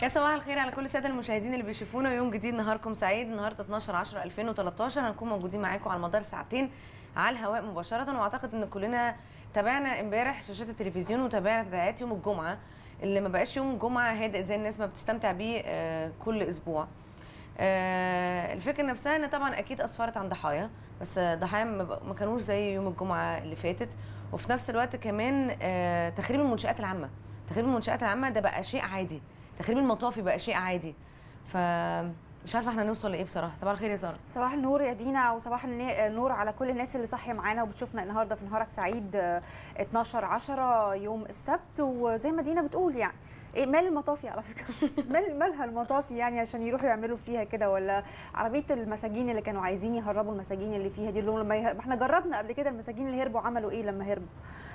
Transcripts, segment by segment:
يا صباح الخير على كل الساده المشاهدين اللي بيشوفونا يوم جديد نهاركم سعيد النهارده 12 10 2013 هنكون موجودين معاكم على مدار ساعتين على الهواء مباشره واعتقد ان كلنا تابعنا امبارح شاشات التلفزيون وتابعنا تداعيات يوم الجمعه اللي ما بقاش يوم الجمعه هادئ زي الناس ما بتستمتع بيه آه، كل اسبوع آه، الفكره نفسها ان طبعا اكيد اسفرت عن ضحايا بس ضحايا ما بق- ما كانوش زي يوم الجمعه اللي فاتت وفي نفس الوقت كمان آه، تخريب المنشات العامه تخريب المنشات العامه ده بقى شيء عادي تخريب المطافي بقى شيء عادي فمش عارفه احنا هنوصل لايه بصراحه صباح الخير يا ساره صباح النور يا دينا وصباح الن- النور على كل الناس اللي صاحيه معانا وبتشوفنا النهارده في نهارك سعيد آه، 12 10 يوم السبت وزي ما دينا بتقول يعني ايه مال المطافي على فكره مال مالها المطافي يعني عشان يروحوا يعملوا فيها كده ولا عربيه المساجين اللي كانوا عايزين يهربوا المساجين اللي فيها دي اللي هم لما يه... ما احنا جربنا قبل كده المساجين اللي هربوا عملوا ايه لما هربوا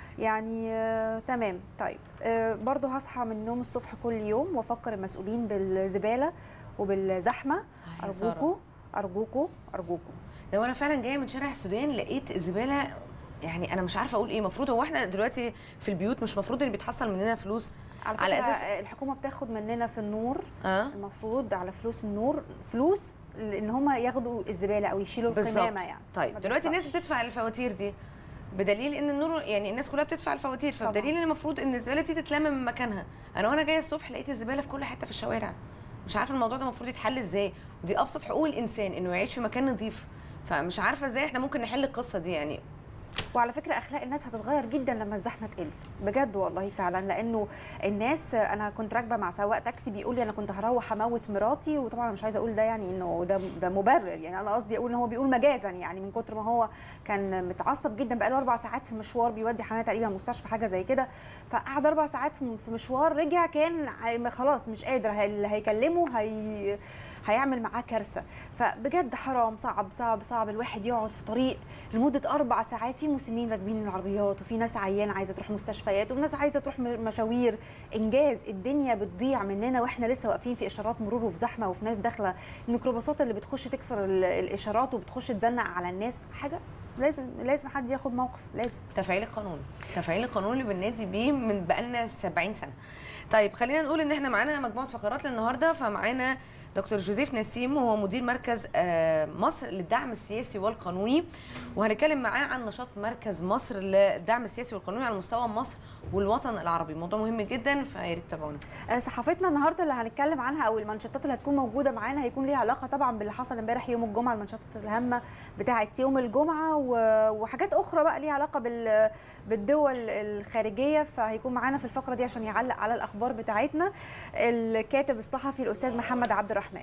يعني آه تمام طيب آه برضو هصحى من النوم الصبح كل يوم وافكر المسؤولين بالزباله وبالزحمه صحيح يا سارة. ارجوكوا ارجوكوا ارجوكوا لو انا فعلا جايه من شارع السودان لقيت الزباله يعني انا مش عارفه اقول ايه المفروض هو احنا دلوقتي في البيوت مش المفروض اللي بيتحصل مننا فلوس على فكره على على أساس- الحكومه بتاخد مننا في النور اه المفروض على فلوس النور فلوس ان هم ياخدوا الزباله او يشيلوا بالظبط القمامه يعني طيب ما دلوقتي الناس بيحصلش. بتدفع الفواتير دي بدليل ان النور يعني الناس كلها بتدفع الفواتير طبعاً. فبدليل ان المفروض ان الزباله دي تتلم من مكانها انا وانا جايه الصبح لقيت الزباله في كل حته في الشوارع مش عارفه الموضوع ده المفروض يتحل ازاي ودي ابسط حقوق الانسان انه يعيش في مكان نظيف فمش عارفه ازاي احنا ممكن نحل القصه دي يعني وعلى فكره اخلاق الناس هتتغير جدا لما الزحمه تقل بجد والله فعلا لانه الناس انا كنت راكبه مع سواق تاكسي بيقول لي انا كنت هروح اموت مراتي وطبعا أنا مش عايزه اقول ده يعني انه ده ده مبرر يعني انا قصدي اقول ان هو بيقول مجازا يعني من كتر ما هو كان متعصب جدا بقاله اربع ساعات في مشوار بيودي حماه تقريبا مستشفى حاجه زي كده فقعد اربع ساعات في في مشوار رجع كان ع- خلاص مش قادر هي- اللي هيكلمه هي هيعمل معاه كارثه فبجد حرام صعب صعب صعب الواحد يقعد في طريق لمده اربع ساعات في مسنين راكبين العربيات وفي ناس عيانه عايزه تروح مستشفيات وفي ناس عايزه تروح م- مشاوير انجاز الدنيا بتضيع مننا واحنا لسه واقفين في اشارات مرور وفي زحمه وفي ناس داخله الميكروباصات اللي بتخش تكسر ال- الاشارات وبتخش تزنق على الناس حاجه لازم لازم حد ياخد موقف لازم تفعيل القانون تفعيل القانون اللي بننادي بيه من بقالنا 70 سنه طيب خلينا نقول ان احنا معانا مجموعه فقرات للنهارده فمعانا دكتور جوزيف نسيم وهو مدير مركز آه، مصر للدعم السياسي والقانوني وهنتكلم معاه عن نشاط مركز مصر للدعم السياسي والقانوني على مستوى مصر والوطن العربي موضوع مهم جدا فيا ريت تتابعونا آه، صحافتنا النهارده اللي هنتكلم عنها او المانشيتات اللي هتكون موجوده معانا هيكون ليها علاقه طبعا باللي حصل امبارح يوم الجمعه المانشيتات الهامه بتاعه يوم الجمعه و- وحاجات اخرى بقى ليها علاقه بال بالدول الخارجيه فهيكون معانا في الفقره دي عشان يعلق على الاخبار بتاعتنا الكاتب الصحفي الاستاذ محمد عبد الرحمن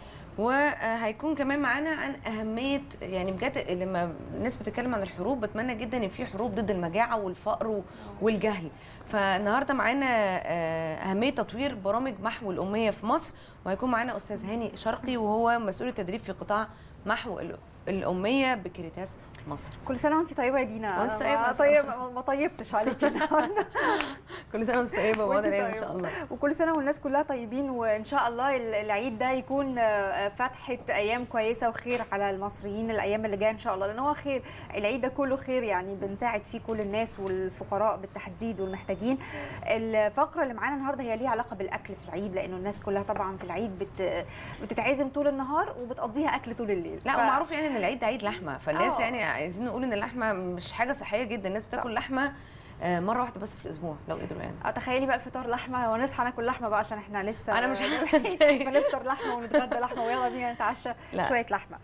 وهيكون كمان معانا عن اهميه يعني بجد لما الناس بتتكلم عن الحروب بتمنى جدا ان في حروب ضد المجاعه والفقر و- والجهل فالنهارده معانا آه، اهميه تطوير برامج محو الاميه في مصر وهيكون معانا استاذ هاني شرقي وهو مسؤول التدريب في قطاع محو ال- الاميه بكريتاس مصر كل سنه وانت طيبه يا دينا وأنت أنا طيبة ما- أصلاً. طيب ما ما طيبتش عليكي النهارده كل سنه وانت طيبه وأنت وعود العيد ان طيبة. شاء الله وكل سنه والناس كلها طيبين وان شاء الله ال- العيد ده يكون آه، فتحه ايام كويسه وخير على المصريين الايام اللي جايه ان شاء الله لان هو خير العيد ده كله خير يعني بنساعد فيه كل الناس والفقراء بالتحديد والمحتاجين الفقره اللي معانا النهارده هي ليها علاقه بالاكل في العيد لانه الناس كلها طبعا في العيد بت بتتعزم طول النهار وبتقضيها اكل طول الليل لا ف- ومعروف يعني ان العيد ده عيد لحمه فالناس آه. يعني عايزين نقول ان اللحمه مش حاجه صحيه جدا الناس بتاكل لحمه آه، مره واحده بس في الاسبوع لو قدروا يعني اه تخيلي بقى الفطار لحمه ونصحى ناكل لحمه بقى عشان احنا لسه أنا مش عارفة إزاي. بنفطر لحمه ونتغدى لحمه ويلا بينا نتعشى لا. شويه لحمه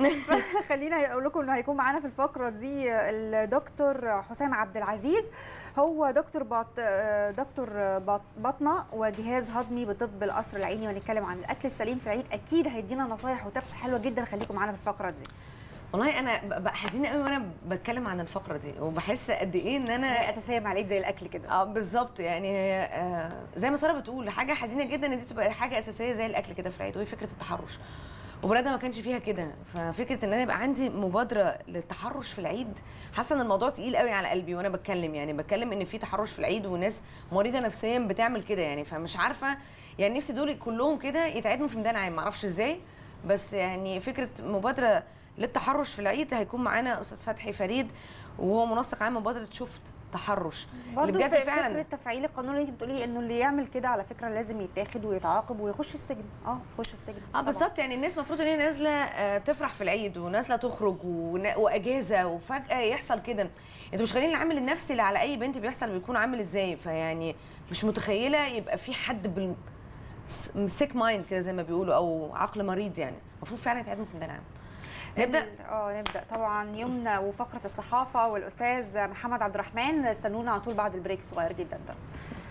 خلينا اقول لكم انه هيكون معانا في الفقره دي الدكتور حسام عبد العزيز هو دكتور بط... دكتور بط... بطنه وجهاز هضمي بطب القصر العيني ونتكلم عن الاكل السليم في العيد اكيد هيدينا نصايح وتبس حلوه جدا خليكم معانا في الفقره دي والله انا ببقى حزينه قوي وانا بتكلم عن الفقره دي وبحس قد ايه ان انا هي اساسيه مع العيد زي الاكل كده اه بالظبط يعني هي آه زي ما ساره بتقول حاجه حزينه جدا ان دي تبقى حاجه اساسيه زي الاكل كده في العيد وهي فكره التحرش وبلادنا ما كانش فيها كده ففكره ان انا يبقى عندي مبادره للتحرش في العيد حاسه ان الموضوع تقيل قوي على قلبي وانا بتكلم يعني بتكلم ان في تحرش في العيد وناس مريضه نفسيا بتعمل كده يعني فمش عارفه يعني نفسي دول كلهم كده يتعدموا في ميدان عام معرفش ازاي بس يعني فكره مبادره للتحرش في العيد هيكون معانا استاذ فتحي فريد وهو منسق عام مبادره شفت التحرش برضه اللي بجد في فعلا فكره تفعيل القانون اللي انت بتقولي انه اللي يعمل كده على فكره لازم يتاخد ويتعاقب ويخش السجن اه يخش السجن اه طبعاً. بالظبط يعني الناس المفروض ان هي نازله آه، تفرح في العيد ونازله تخرج ون- واجازه وفجاه يحصل كده انتوا مش خلين العامل النفسي اللي على اي بنت بيحصل بيكون عامل ازاي فيعني مش متخيله يبقى في حد بال سيك مايند كده زي ما بيقولوا او عقل مريض يعني المفروض فعلا يتعدم في ميدان عام نبدا ال- اه نبدا طبعا يومنا وفقره الصحافه والاستاذ محمد عبد الرحمن استنونا على طول بعد البريك الصغير جدا ده